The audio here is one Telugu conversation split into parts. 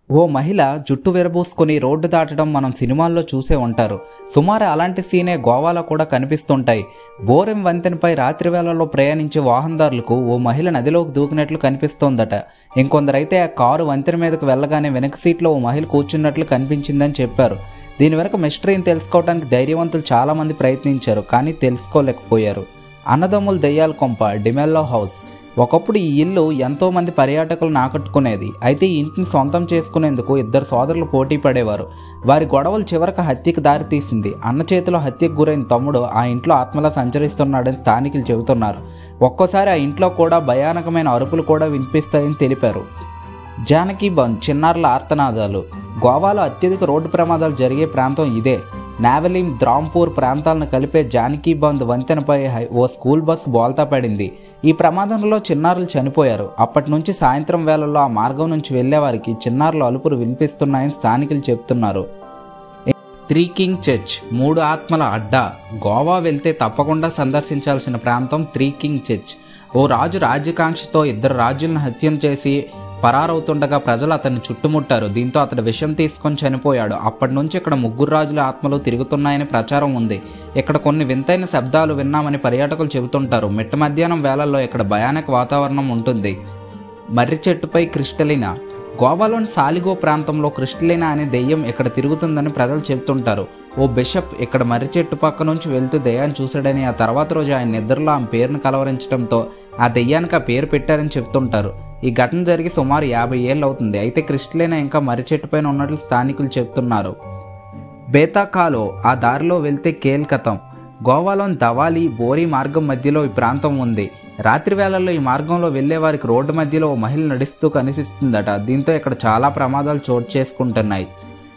ఓ మహిళ జుట్టు విరబూసుకొని రోడ్డు దాటడం మనం సినిమాల్లో చూసే ఉంటారు సుమారు అలాంటి సీనే గోవాలో కూడా కనిపిస్తుంటాయి బోరెం వంతెనపై రాత్రి వేళల్లో ప్రయాణించే వాహనదారులకు ఓ మహిళ నదిలోకి దూకినట్లు కనిపిస్తోందట ఇంకొందరైతే ఆ కారు వంతెన మీదకు వెళ్ళగానే వెనక సీట్లో ఓ మహిళ కూర్చున్నట్లు కనిపించిందని చెప్పారు దీని వెనక మిస్టరీని తెలుసుకోవడానికి ధైర్యవంతులు చాలామంది ప్రయత్నించారు కానీ తెలుసుకోలేకపోయారు అన్నదమ్ముల దెయ్యాల కొంప డిమెల్లో హౌస్ ఒకప్పుడు ఈ ఇల్లు ఎంతో మంది పర్యాటకులను ఆకట్టుకునేది అయితే ఈ ఇంటిని సొంతం చేసుకునేందుకు ఇద్దరు సోదరులు పోటీ పడేవారు వారి గొడవలు చివరకు హత్యకు దారితీసింది అన్న చేతిలో హత్యకు గురైన తమ్ముడు ఆ ఇంట్లో ఆత్మలా సంచరిస్తున్నాడని స్థానికులు చెబుతున్నారు ఒక్కోసారి ఆ ఇంట్లో కూడా భయానకమైన అరుపులు కూడా వినిపిస్తాయని తెలిపారు జానకి బంద్ చిన్నారుల ఆర్తనాదాలు గోవాలో అత్యధిక రోడ్డు ప్రమాదాలు జరిగే ప్రాంతం ఇదే నావెలిం ద్రాంపూర్ ప్రాంతాలను కలిపే జానకి బంద్ వంతెనపై హై- ఓ స్కూల్ బస్ బోల్తా పడింది ఈ ప్రమాదంలో చిన్నారులు చనిపోయారు అప్పటి నుంచి సాయంత్రం వేళల్లో ఆ మార్గం నుంచి వెళ్లే వారికి చిన్నారుల అలుపులు వినిపిస్తున్నాయని స్థానికులు చెబుతున్నారు త్రీ కింగ్ చర్చ్ మూడు ఆత్మల అడ్డా గోవా వెళ్తే తప్పకుండా సందర్శించాల్సిన ప్రాంతం త్రీ కింగ్ చర్చ్ ఓ రాజు రాజ్యకాంక్షతో ఇద్దరు రాజులను హత్యం చేసి పరారవుతుండగా ప్రజలు అతన్ని చుట్టుముట్టారు దీంతో అతడు విషం తీసుకొని చనిపోయాడు అప్పటి నుంచి ఇక్కడ ముగ్గురు రాజుల ఆత్మలు తిరుగుతున్నాయని ప్రచారం ఉంది ఇక్కడ కొన్ని వింతైన శబ్దాలు విన్నామని పర్యాటకులు చెబుతుంటారు మిట్ట మధ్యాహ్నం వేళల్లో ఇక్కడ భయానక వాతావరణం ఉంటుంది మర్రి చెట్టుపై క్రిస్టలినా గోవాలోని సాలిగో ప్రాంతంలో క్రిస్టలినా అనే దెయ్యం ఇక్కడ తిరుగుతుందని ప్రజలు చెబుతుంటారు ఓ బిషప్ ఇక్కడ మర్రి చెట్టు పక్క నుంచి వెళ్తూ దెయ్యాన్ని చూశాడని ఆ తర్వాత రోజు ఆయన నిద్రలో ఆమె పేరును కలవరించడంతో ఆ దెయ్యానికి ఆ పేరు పెట్టారని చెప్తుంటారు ఈ ఘటన జరిగి సుమారు యాభై ఏళ్ళు అవుతుంది అయితే క్రిస్టలినా ఇంకా మర్రి చెట్టు పైన ఉన్నట్లు స్థానికులు చెప్తున్నారు బేతాకాలో ఆ దారిలో వెళ్తే కేల్కతం గోవాలోని దవాలి బోరి మార్గం మధ్యలో ఈ ప్రాంతం ఉంది రాత్రి వేళల్లో ఈ మార్గంలో వెళ్లే వారికి రోడ్డు మధ్యలో ఓ మహిళ నడుస్తూ కనిపిస్తుందట దీంతో ఇక్కడ చాలా ప్రమాదాలు చోటు చేసుకుంటున్నాయి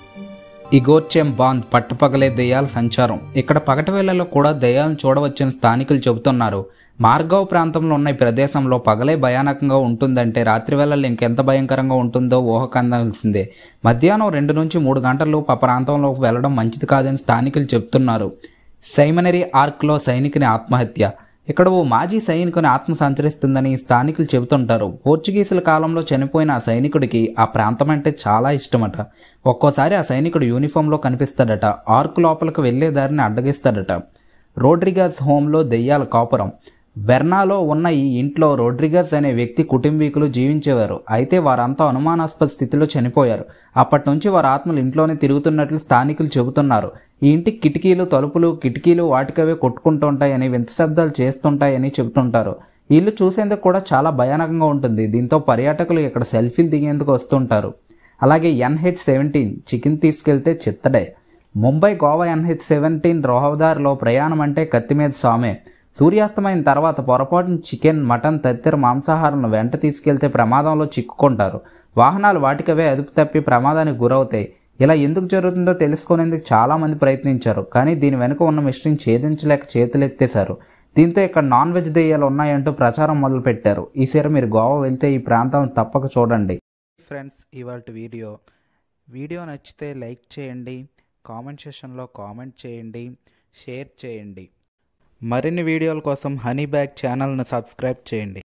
ఇగోచెం బాంద్ పట్టుపగలే దెయ్యాల సంచారం ఇక్కడ పగటి వేళల్లో కూడా దెయ్యాలను చూడవచ్చని స్థానికులు చెబుతున్నారు మార్గావ్ ప్రాంతంలో ఉన్న ఈ ప్రదేశంలో పగలే భయానకంగా ఉంటుందంటే రాత్రి వేళల్లో ఇంకెంత భయంకరంగా ఉంటుందో ఊహకందాల్సిందే మధ్యాహ్నం రెండు నుంచి మూడు గంటలు ఆ ప్రాంతంలోకి వెళ్ళడం మంచిది కాదని స్థానికులు చెబుతున్నారు సైమనరీ ఆర్క్లో సైనికుని ఆత్మహత్య ఇక్కడ ఓ మాజీ సైనికుని ఆత్మ సంచరిస్తుందని స్థానికులు చెబుతుంటారు పోర్చుగీసుల కాలంలో చనిపోయిన ఆ సైనికుడికి ఆ ప్రాంతం అంటే చాలా ఇష్టమట ఒక్కోసారి ఆ సైనికుడు యూనిఫామ్లో కనిపిస్తాడట ఆర్క్ లోపలికి వెళ్లే దారిని అడ్డగిస్తాడట రోడ్రిగాస్ హోంలో దెయ్యాల కాపురం వెర్నాలో ఉన్న ఈ ఇంట్లో రోడ్రిగస్ అనే వ్యక్తి కుటుంబీకులు జీవించేవారు అయితే వారంతా అనుమానాస్పద స్థితిలో చనిపోయారు అప్పటి నుంచి వారి ఆత్మలు ఇంట్లోనే తిరుగుతున్నట్లు స్థానికులు చెబుతున్నారు ఈ ఇంటికి కిటికీలు తలుపులు కిటికీలు వాటికవే కొట్టుకుంటుంటాయని వింత శబ్దాలు చేస్తుంటాయని చెబుతుంటారు ఈ ఇల్లు చూసేందుకు కూడా చాలా భయానకంగా ఉంటుంది దీంతో పర్యాటకులు ఇక్కడ సెల్ఫీలు దిగేందుకు వస్తుంటారు అలాగే ఎన్హెచ్ సెవెంటీన్ చికెన్ తీసుకెళ్తే చిత్తడే ముంబై గోవా ఎన్హెచ్ సెవెంటీన్ రహదారిలో ప్రయాణం అంటే కత్తి మీద సామే సూర్యాస్తమైన తర్వాత పొరపాటున చికెన్ మటన్ తదితర మాంసాహారాలను వెంట తీసుకెళ్తే ప్రమాదంలో చిక్కుకుంటారు వాహనాలు వాటికవే అదుపు తప్పి ప్రమాదానికి గురవుతాయి ఇలా ఎందుకు జరుగుతుందో తెలుసుకునేందుకు చాలామంది ప్రయత్నించారు కానీ దీని వెనుక ఉన్న మిస్టరీని ఛేదించలేక చేతులెత్తేశారు దీంతో ఇక్కడ నాన్ వెజ్ దెయ్యాలు ఉన్నాయంటూ ప్రచారం మొదలుపెట్టారు ఈసారి మీరు గోవా వెళ్తే ఈ ప్రాంతాలను తప్పక చూడండి ఫ్రెండ్స్ ఇవాళ వీడియో వీడియో నచ్చితే లైక్ చేయండి కామెంట్ సెషన్లో కామెంట్ చేయండి షేర్ చేయండి మరిన్ని వీడియోల కోసం హనీ బ్యాగ్ ఛానల్ను సబ్స్క్రైబ్ చేయండి